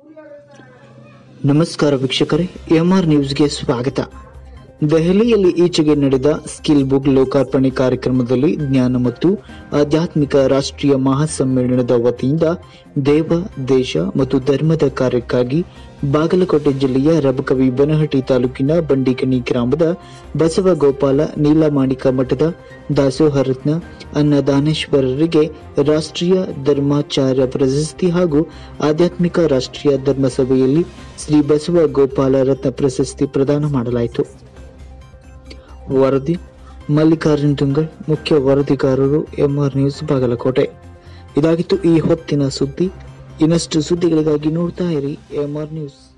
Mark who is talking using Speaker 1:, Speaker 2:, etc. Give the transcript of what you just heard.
Speaker 1: ನಮಸ್ಕಾರ ವೀಕ್ಷಕರೇ ಎಂಆರ್ ನ್ಯೂಸ್ಗೆ ಸ್ವಾಗತ ದೆಹಲಿಯಲ್ಲಿ ಈಚೆಗೆ ನಡೆದ ಸ್ಕಿಲ್ ಬುಕ್ ಲೋಕಾರ್ಪಣೆ ಕಾರ್ಯಕ್ರಮದಲ್ಲಿ ಜ್ಞಾನ ಮತ್ತು ಆಧ್ಯಾತ್ಮಿಕ ರಾಷ್ಟ್ರೀಯ ಮಹಾಸಮ್ಮೇಳನದ ವತಿಯಿಂದ ದೇವ ದೇಶ ಮತ್ತು ಧರ್ಮದ ಕಾರ್ಯಕ್ಕಾಗಿ ಬಾಗಲಕೋಟೆ ಜಿಲ್ಲೆಯ ರಬಕವಿ ಬನಹಟ್ಟಿ ತಾಲೂಕಿನ ಬಂಡಿಗಣಿ ಗ್ರಾಮದ ಬಸವಗೋಪಾಲ ನೀಲಮಾಣಿಕ ಮಠದ ದಾಸೋಹ ರತ್ನ ಅನ್ನದಾನೇಶ್ವರರಿಗೆ ರಾಷ್ಟ್ರೀಯ ಧರ್ಮಾಚಾರ್ಯ ಪ್ರಶಸ್ತಿ ಹಾಗೂ ಆಧ್ಯಾತ್ಮಿಕ ರಾಷ್ಟ್ರೀಯ ಧರ್ಮ ಸಭೆಯಲ್ಲಿ ಶ್ರೀ ಬಸವ ಗೋಪಾಲ ರತ್ನ ಪ್ರಶಸ್ತಿ ಪ್ರದಾನ ಮಾಡಲಾಯಿತು ವರದಿ ಮಲ್ಲಿಕಾರ್ಜುನ್ ತುಂಗಲ್ ಮುಖ್ಯ ವರದಿಗಾರರು ಎಂಆರ್ ನ್ಯೂಸ್ ಬಾಗಲಕೋಟೆ ಇದಾಗಿತ್ತು ಈ ಹೊತ್ತಿನ ಸುದ್ದಿ ಇನ್ನಷ್ಟು ಸುದ್ದಿಗಳಿಗಾಗಿ ನೋಡ್ತಾ ಇರಿ ಎಂಆರ್ ನ್ಯೂಸ್